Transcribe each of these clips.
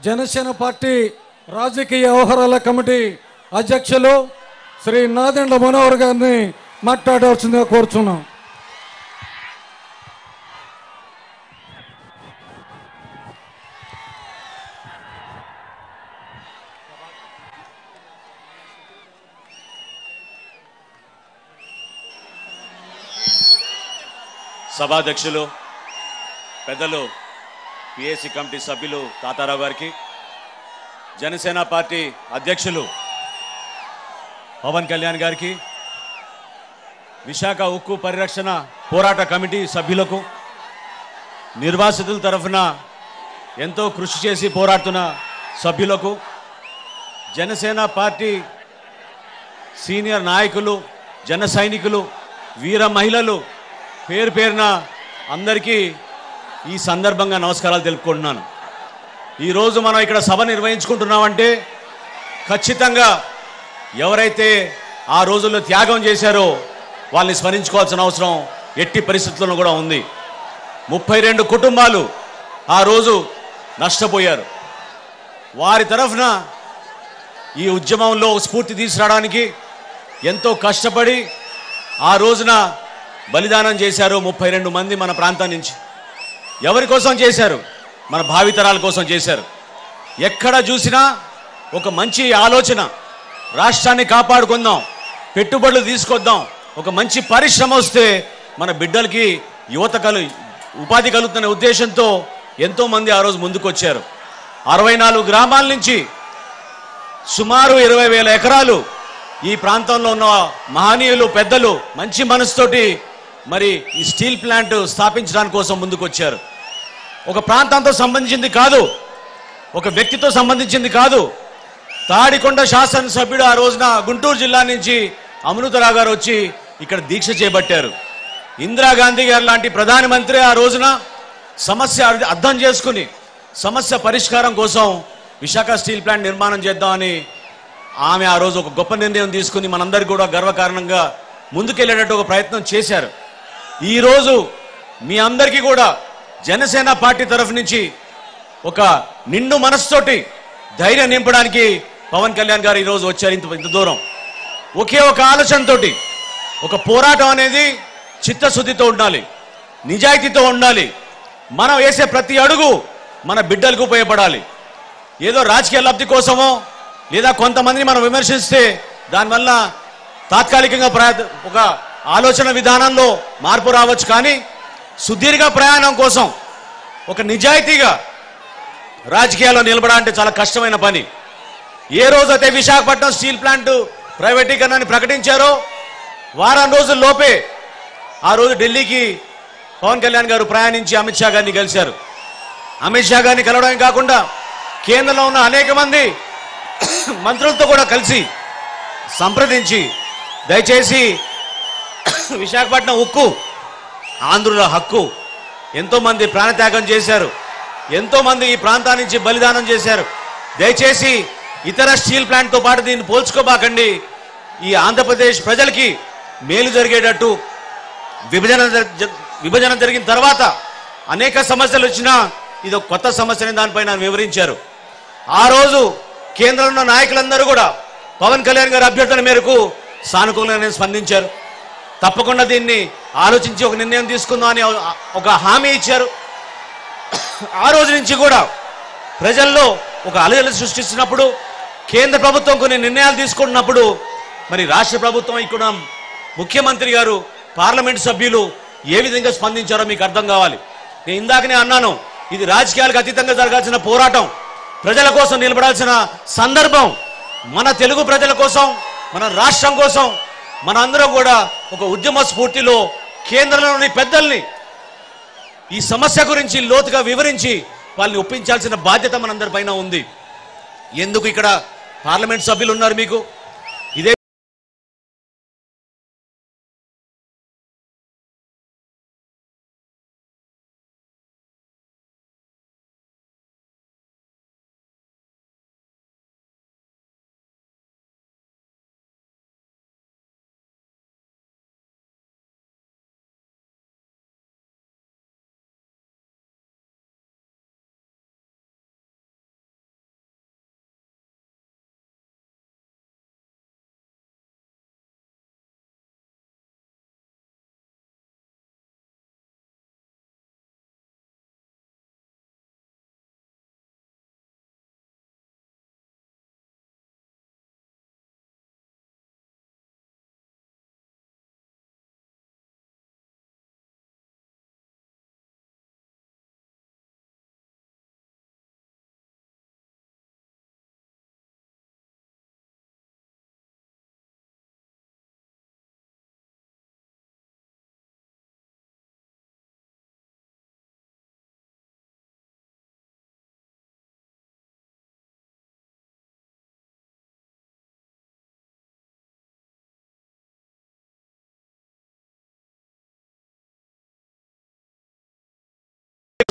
Janasena party రాజకీయ వ్యవహారాల committee అధ్యక్షులు శ్రీ నాదెండ్ల మనోహర్ గారిని మాట్లాడవలసిందిగా కోరుచున్నాం సభాధ్యక్షులు పెద్దలు పిఎస్సి కమిటీ సభ్యులు తాతారావు గారికి జనసేన పార్టీ అధ్యక్షులు పవన్ కళ్యాణ్ గారికి విశాఖ ఉక్కు పరిరక్షణ పోరాట కమిటీ సభ్యులకు నిర్వాసితుల తరఫున ఎంతో కృషి చేసి పోరాడుతున్న సభ్యులకు జనసేన పార్టీ సీనియర్ నాయకులు జన సైనికులు వీర మహిళలు పేరు పేరున అందరికీ ఈ సందర్భంగా నమస్కారాలు తెలుపుకుంటున్నాను ఈరోజు మనం ఇక్కడ సభ నిర్వహించుకుంటున్నామంటే ఖచ్చితంగా ఎవరైతే ఆ రోజుల్లో త్యాగం చేశారో వాళ్ళని స్మరించుకోవాల్సిన అవసరం ఎట్టి పరిస్థితుల్లో కూడా ఉంది ముప్పై రెండు కుటుంబాలు ఆ రోజు నష్టపోయారు వారి తరఫున ఈ ఉద్యమంలో స్ఫూర్తి తీసుకురావడానికి ఎంతో కష్టపడి ఆ రోజున బలిదానం చేశారు ముప్పై రెండు మంది మన ప్రాంతం నుంచి ఎవరి కోసం చేశారు మన భావితరాల కోసం చేశారు ఎక్కడ చూసినా ఒక మంచి ఆలోచన రాష్ట్రాన్ని కాపాడుకుందాం పెట్టుబడులు తీసుకొద్దాం ఒక మంచి పరిశ్రమ వస్తే మన బిడ్డలకి యువత కలు ఉపాధి కలుగుతున్న ఉద్దేశంతో ఎంతోమంది ఆ రోజు ముందుకొచ్చారు అరవై నాలుగు గ్రామాల నుంచి సుమారు ఇరవై వేల ఎకరాలు ఈ ప్రాంతంలో ఉన్న మహనీయులు పెద్దలు మంచి మనసుతోటి మరి ఈ స్టీల్ ప్లాంట్ స్థాపించడానికి కోసం ముందుకొచ్చారు ఒక ప్రాంతంతో సంబంధించింది కాదు ఒక వ్యక్తితో సంబంధించింది కాదు తాడికొండ శాసనసభ్యుడు ఆ రోజున గుంటూరు జిల్లా నుంచి అమృతరావు గారు వచ్చి ఇక్కడ దీక్ష చేపట్టారు ఇందిరాగాంధీ గారు లాంటి ప్రధానమంత్రి ఆ రోజున సమస్య అర్థ- అర్థం చేసుకుని సమస్య పరిష్కారం కోసం విశాఖ స్టీల్ ప్లాంట్ నిర్మాణం చేద్దామని ఆమె ఆ రోజు ఒక గొప్ప నిర్ణయం తీసుకుని మనందరికీ కూడా గర్వకారణంగా ముందుకెళ్ళేటట్టు ఒక ప్రయత్నం చేశారు ఈరోజు మీ అందరికీ కూడా జనసేన పార్టీ తరఫు నుంచి ఒక నిండు మనసుతోటి ధైర్యం నింపడానికి పవన్ కళ్యాణ్ గారు ఈరోజు వచ్చారు ఇంత ఇంత దూరం ఒకే ఒక ఆలోచనతోటి ఒక పోరాటం అనేది చిత్తశుద్ధితో ఉండాలి నిజాయితీతో ఉండాలి మనం వేసే ప్రతి అడుగు మన బిడ్డలకు ఉపయోగపడాలి ఏదో రాజకీయ లబ్ధి కోసమో లేదా కొంతమందిని మనం విమర్శిస్తే దానివల్ల తాత్కాలికంగా ప్రయత్ ఒక ఆలోచన విధానంలో మార్పు రావచ్చు కానీ సుదీర్ఘ ప్రయాణం కోసం ఒక నిజాయితీగా రాజకీయాల్లో నిలబడాలంటే చాలా కష్టమైన పని ఏ రోజైతే విశాఖపట్నం స్టీల్ ప్లాంట్ ప్రైవేటీకరణని ప్రకటించారో వారం రోజుల లోపే ఆ రోజు ఢిల్లీకి పవన్ కళ్యాణ్ గారు ప్రయాణించి అమిత్ షా గారిని కలిశారు అమిత్ షా గారిని కలవడమే కాకుండా కేంద్రంలో ఉన్న అనేక మంది మంత్రులతో కూడా కలిసి సంప్రదించి దయచేసి విశాఖపట్నం ఉక్కు ఆంధ్రుల హక్కు ఎంతో మంది ప్రాణత్యాగం చేశారు ఎంతో మంది ఈ ప్రాంతా నుంచి బలిదానం చేశారు దయచేసి ఇతర స్టీల్ ప్లాంట్తో పాటు దీన్ని పోల్చుకోబాకండి ఈ ఆంధ్రప్రదేశ్ ప్రజలకి మేలు జరిగేటట్టు విభజన జ- జ- విభజన జరిగిన తర్వాత అనేక సమస్యలు వచ్చినా ఇది ఒక కొత్త సమస్యని దానిపైన వివరించారు ఆ రోజు కేంద్రంలో ఉన్న నాయకులందరూ కూడా పవన్ కళ్యాణ్ గారి అభ్యర్థన మేరకు సానుకూలంగానే స్పందించారు తప్పకుండా దీన్ని ఆలోచించి ఒక నిర్ణయం తీసుకుందాం అని ఒక హామీ ఇచ్చారు ఆ రోజు నుంచి కూడా ప్రజల్లో ఒక అలజడి సృష్టిస్తున్నప్పుడు కేంద్ర ప్రభుత్వం కొన్ని నిర్ణయాలు తీసుకుంటున్నప్పుడు మరి రాష్ట్ర ప్రభుత్వం ఇక్కడ ముఖ్యమంత్రి గారు పార్లమెంట్ సభ్యులు ఏ విధంగా స్పందించారో మీకు అర్థం కావాలి నేను ఇందాకనే అన్నాను ఇది రాజకీయాలకు అతీతంగా జరగాల్సిన పోరాటం ప్రజల కోసం నిలబడాల్సిన సందర్భం మన తెలుగు ప్రజల కోసం మన రాష్ట్రం కోసం మనందరం కూడా ఒక ఉద్యమ స్ఫూర్తిలో కేంద్రంలోని పెద్దల్ని ఈ సమస్య గురించి లోతుగా వివరించి వాళ్ళని ఒప్పించాల్సిన బాధ్యత మనందరిపైన ఉంది ఎందుకు ఇక్కడ పార్లమెంట్ సభ్యులు ఉన్నారు మీకు ఇదే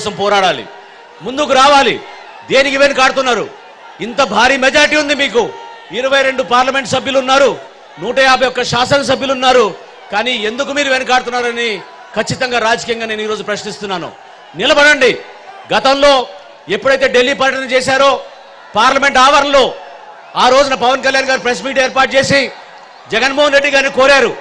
కోసం పోరాడాలి ముందుకు రావాలి దేనికి వెనుకాడుతున్నారు ఇంత భారీ మెజారిటీ ఉంది మీకు ఇరవై రెండు పార్లమెంట్ సభ్యులు ఉన్నారు నూట యాభై ఒక్క శాసనసభ్యులు ఉన్నారు కానీ ఎందుకు మీరు వెనుకాడుతున్నారని ఖచ్చితంగా రాజకీయంగా నేను ఈరోజు ప్రశ్నిస్తున్నాను నిలబడండి గతంలో ఎప్పుడైతే ఢిల్లీ పర్యటన చేశారో పార్లమెంట్ ఆవరణలో ఆ రోజున పవన్ కళ్యాణ్ గారు ప్రెస్ మీట్ ఏర్పాటు చేసి జగన్మోహన్ రెడ్డి గారిని కోరారు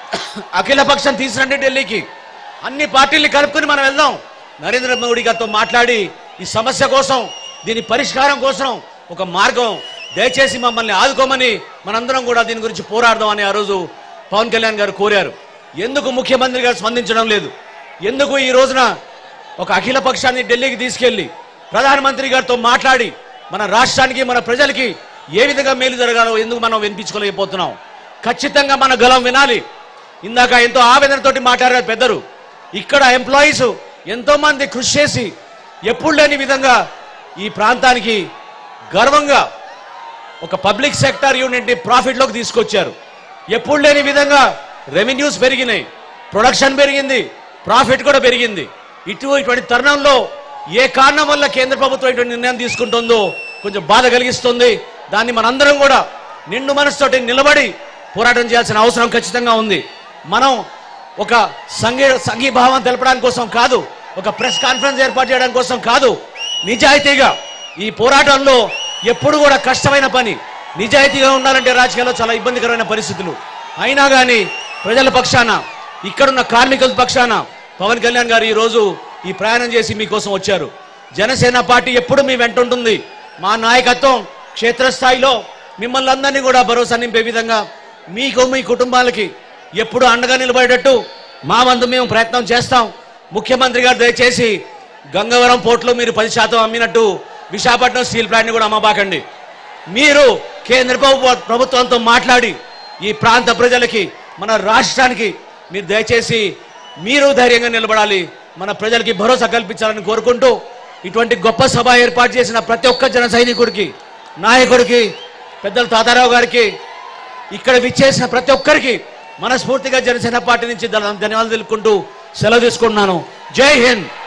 అఖిల పక్షం తీసుకురండి ఢిల్లీకి అన్ని పార్టీల్ని కలుపుకుని మనం వెళ్దాం నరేంద్ర మోడీ గారితో మాట్లాడి ఈ సమస్య కోసం దీని పరిష్కారం కోసం ఒక మార్గం దయచేసి మమ్మల్ని ఆదుకోమని మనందరం కూడా దీని గురించి పోరాడదాం అని ఆ రోజు పవన్ కళ్యాణ్ గారు కోరారు ఎందుకు ముఖ్యమంత్రి గారు స్పందించడం లేదు ఎందుకు ఈ రోజున ఒక అఖిల పక్షాన్ని ఢిల్లీకి తీసుకెళ్లి ప్రధానమంత్రి గారితో మాట్లాడి మన రాష్ట్రానికి మన ప్రజలకి ఏ విధంగా మేలు జరగాలో ఎందుకు మనం వినిపించుకోలేకపోతున్నాం ఖచ్చితంగా మన గలం వినాలి ఇందాక ఎంతో ఆవేదనతోటి మాట్లాడారు పెద్దరు ఇక్కడ ఎంప్లాయీస్ ఎంతో మంది కృషి చేసి ఎప్పుడు లేని విధంగా ఈ ప్రాంతానికి గర్వంగా ఒక పబ్లిక్ సెక్టర్ యూనిట్ని ప్రాఫిట్లోకి తీసుకొచ్చారు ఎప్పుడు లేని విధంగా రెవెన్యూస్ పెరిగినాయి ప్రొడక్షన్ పెరిగింది ప్రాఫిట్ కూడా పెరిగింది ఇటు ఇటువంటి తరుణంలో ఏ కారణం వల్ల కేంద్ర ప్రభుత్వం ఇటువంటి నిర్ణయం తీసుకుంటుందో కొంచెం బాధ కలిగిస్తుంది దాన్ని మనందరం కూడా నిండు మనసుతోటి నిలబడి పోరాటం చేయాల్సిన అవసరం ఖచ్చితంగా ఉంది మనం ఒక సంఘీ సంఘీభావం తెలపడానికి కోసం కాదు ఒక ప్రెస్ కాన్ఫరెన్స్ ఏర్పాటు చేయడం కోసం కాదు నిజాయితీగా ఈ పోరాటంలో ఎప్పుడు కూడా కష్టమైన పని నిజాయితీగా ఉండాలంటే రాజకీయాల్లో చాలా ఇబ్బందికరమైన పరిస్థితులు అయినా కానీ ప్రజల పక్షాన ఇక్కడున్న కార్మికుల పక్షాన పవన్ కళ్యాణ్ గారు ఈ రోజు ఈ ప్రయాణం చేసి మీకోసం వచ్చారు జనసేన పార్టీ ఎప్పుడు మీ వెంట ఉంటుంది మా నాయకత్వం క్షేత్రస్థాయిలో మిమ్మల్ని అందరినీ కూడా భరోసా నింపే విధంగా మీకు మీ కుటుంబాలకి ఎప్పుడు అండగా నిలబడేటట్టు మా వంతు మేము ప్రయత్నం చేస్తాం ముఖ్యమంత్రి గారు దయచేసి గంగవరం పోర్టులో మీరు పది శాతం అమ్మినట్టు విశాఖపట్నం స్టీల్ ప్లాంట్ని కూడా అమ్మబాకండి మీరు కేంద్ర ప్రభు- ప్రభుత్వంతో మాట్లాడి ఈ ప్రాంత ప్రజలకి మన రాష్ట్రానికి మీరు దయచేసి మీరు ధైర్యంగా నిలబడాలి మన ప్రజలకి భరోసా కల్పించాలని కోరుకుంటూ ఇటువంటి గొప్ప సభ ఏర్పాటు చేసిన ప్రతి ఒక్క జన సైనికుడికి నాయకుడికి పెద్దల తాతారావు గారికి ఇక్కడ విచ్చేసిన ప్రతి ఒక్కరికి మనస్ఫూర్తిగా జనసేన పార్టీ నుంచి ధన్యవాదాలు తెలుపుకుంటూ సెలవు తీసుకుంటున్నాను జై హింద్